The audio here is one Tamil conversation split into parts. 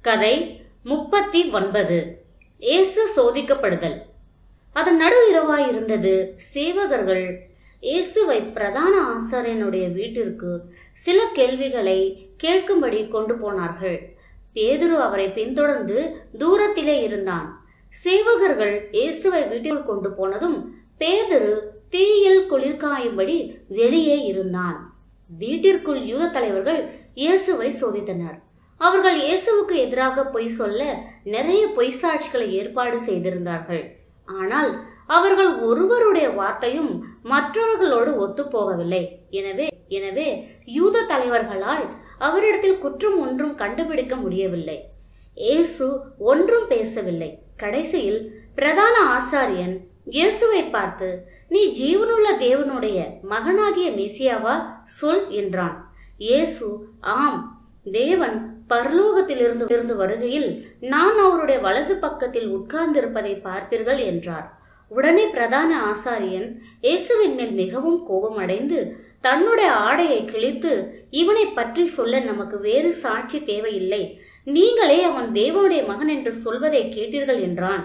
கதை முப்பத்தி ஒன்பது இயேசு சோதிக்கப்படுதல் அது நடு இரவாய் இருந்தது சேவகர்கள் இயேசுவை பிரதான ஆசாரியனுடைய வீட்டிற்கு சில கேள்விகளை கேட்கும்படி கொண்டு போனார்கள் பேதுரு அவரை பின்தொடர்ந்து தூரத்திலே இருந்தான் சேவகர்கள் இயேசுவை வீட்டில் கொண்டு போனதும் பேதுரு தீயில் குளிர்காயும்படி வெளியே இருந்தான் வீட்டிற்குள் யூத தலைவர்கள் இயேசுவை சோதித்தனர் அவர்கள் இயேசுவுக்கு எதிராக பொய் சொல்ல நிறைய பொய் சாட்சிகளை ஏற்பாடு செய்திருந்தார்கள் ஆனால் அவர்கள் ஒருவருடைய வார்த்தையும் மற்றவர்களோடு ஒத்துப்போகவில்லை எனவே எனவே யூத தலைவர்களால் அவரிடத்தில் குற்றம் ஒன்றும் கண்டுபிடிக்க முடியவில்லை இயேசு ஒன்றும் பேசவில்லை கடைசியில் பிரதான ஆசாரியன் இயேசுவை பார்த்து நீ ஜீவனுள்ள தேவனுடைய மகனாகிய மெசியாவா சொல் என்றான் இயேசு ஆம் தேவன் பரலோகத்திலிருந்து இருந்து வருகையில் நான் அவருடைய வலது பக்கத்தில் உட்கார்ந்திருப்பதை பார்ப்பீர்கள் என்றார் உடனே பிரதான ஆசாரியன் இயேசுவின் மேல் மிகவும் கோபமடைந்து தன்னுடைய ஆடையை கிழித்து இவனை பற்றி சொல்ல நமக்கு வேறு சாட்சி தேவையில்லை நீங்களே அவன் தேவனுடைய மகன் என்று சொல்வதை கேட்டீர்கள் என்றான்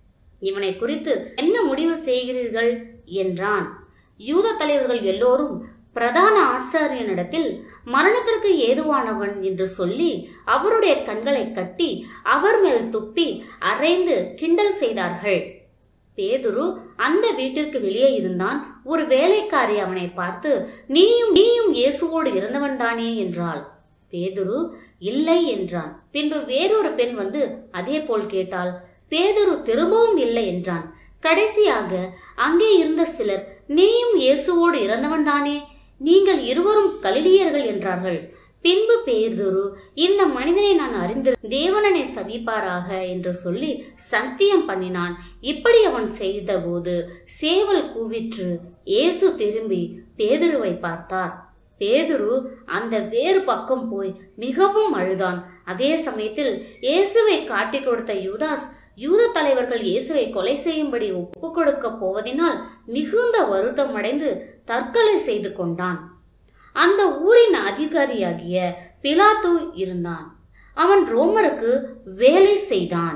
இவனை குறித்து என்ன முடிவு செய்கிறீர்கள் என்றான் யூத தலைவர்கள் எல்லோரும் பிரதான ஆசாரியனிடத்தில் மரணத்திற்கு ஏதுவானவன் என்று சொல்லி அவருடைய கண்களை கட்டி அவர் மேல் துப்பி அரைந்து கிண்டல் செய்தார்கள் பேதுரு அந்த வீட்டிற்கு வெளியே இருந்தான் ஒரு வேலைக்காரி அவனை பார்த்து நீயும் நீயும் இயேசுவோடு இருந்தவன்தானே என்றாள் பேதுரு இல்லை என்றான் பின்பு வேறொரு பெண் வந்து அதே போல் கேட்டாள் பேதுரு திரும்பவும் இல்லை என்றான் கடைசியாக அங்கே இருந்த சிலர் நீயும் இயேசுவோடு இறந்தவன்தானே நீங்கள் இருவரும் கலிடியர்கள் என்றார்கள் பின்பு பேதுரு இந்த மனிதனை நான் அறிந்து தேவனனை சவிப்பாராக என்று சொல்லி சத்தியம் பண்ணினான் இப்படி அவன் செய்தபோது சேவல் கூவிற்று இயேசு திரும்பி பேதுருவை பார்த்தார் பேதுரு அந்த வேறு பக்கம் போய் மிகவும் அழுதான் அதே சமயத்தில் இயேசுவை காட்டிக் கொடுத்த யூதாஸ் யூத தலைவர்கள் இயேசுவை கொலை செய்யும்படி ஒப்பு கொடுக்க போவதினால் மிகுந்த வருத்தம் அடைந்து தற்கொலை செய்து கொண்டான் அந்த ஊரின் அதிகாரியாகிய பிலாத்து இருந்தான் அவன் ரோமருக்கு வேலை செய்தான்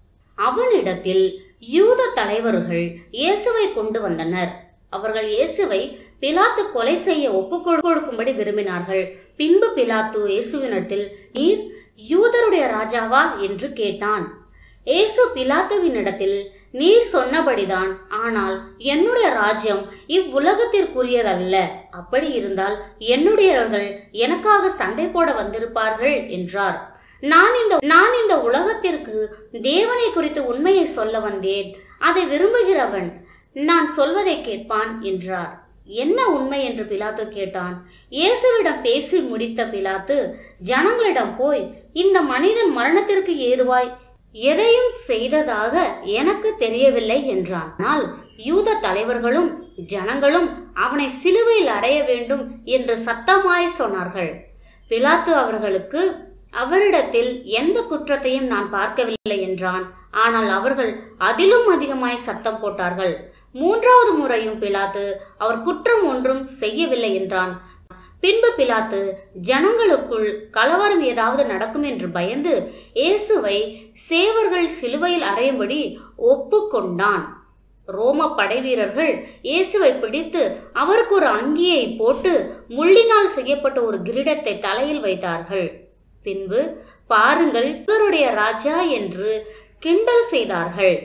அவனிடத்தில் யூத தலைவர்கள் இயேசுவை கொண்டு வந்தனர் அவர்கள் இயேசுவை பிலாத்து கொலை செய்ய ஒப்பு கொடுக்கும்படி விரும்பினார்கள் பின்பு பிலாத்து இயேசுவினிடத்தில் நீர் யூதருடைய ராஜாவா என்று கேட்டான் ஏசு பிலாத்துவினிடத்தில் நீர் சொன்னபடிதான் ஆனால் என்னுடைய ராஜ்யம் இவ்வுலகத்திற்குரியதல்ல அப்படி இருந்தால் என்னுடையவர்கள் எனக்காக சண்டை போட வந்திருப்பார்கள் என்றார் நான் இந்த நான் இந்த உலகத்திற்கு தேவனை குறித்து உண்மையை சொல்ல வந்தேன் அதை விரும்புகிறவன் நான் சொல்வதை கேட்பான் என்றார் என்ன உண்மை என்று பிலாத்து கேட்டான் இயேசுவிடம் பேசி முடித்த பிலாத்து ஜனங்களிடம் போய் இந்த மனிதன் மரணத்திற்கு ஏதுவாய் எதையும் செய்ததாக எனக்கு தெரியவில்லை என்றான் ஆனால் யூத தலைவர்களும் ஜனங்களும் அவனை சிலுவையில் அறைய வேண்டும் என்று சத்தமாய் சொன்னார்கள் பிலாத்து அவர்களுக்கு அவரிடத்தில் எந்த குற்றத்தையும் நான் பார்க்கவில்லை என்றான் ஆனால் அவர்கள் அதிலும் அதிகமாய் சத்தம் போட்டார்கள் மூன்றாவது முறையும் பிலாத்து அவர் குற்றம் ஒன்றும் செய்யவில்லை என்றான் பின்பு பிலாத்து ஜனங்களுக்குள் கலவரம் ஏதாவது நடக்கும் என்று பயந்து இயேசுவை சேவர்கள் சிலுவையில் அறையும்படி ஒப்புக்கொண்டான் ரோம படைவீரர்கள் இயேசுவை பிடித்து அவருக்கு ஒரு அங்கியை போட்டு முள்ளினால் செய்யப்பட்ட ஒரு கிரீடத்தை தலையில் வைத்தார்கள் பின்பு பாருங்கள் இவருடைய ராஜா என்று கிண்டல் செய்தார்கள்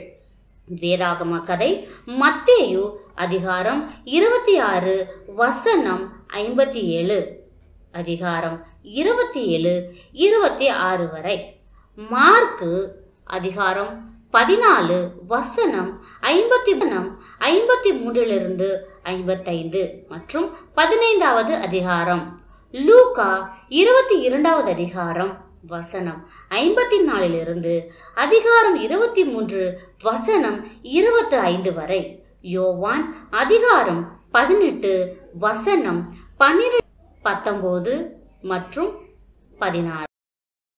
வேதாகம கதை மத்தேயு அதிகாரம் இருபத்தி ஆறு வசனம் ஐம்பத்தி ஏழு அதிகாரம் இருபத்தி ஏழு இருபத்தி ஆறு வரை மார்க்கு அதிகாரம் பதினாலு வசனம் ஐம்பத்தி ஐம்பத்தி மூன்றிலிருந்து ஐம்பத்தைந்து மற்றும் பதினைந்தாவது அதிகாரம் லூகா இருபத்தி இரண்டாவது அதிகாரம் வசனம் ஐம்பத்தி நாலிலிருந்து அதிகாரம் இருபத்தி மூன்று வசனம் இருபத்தி ஐந்து வரை யோவான் அதிகாரம் பதினெட்டு வசனம் பன்னிரெண்டு பத்தொன்பது மற்றும் பதினாறு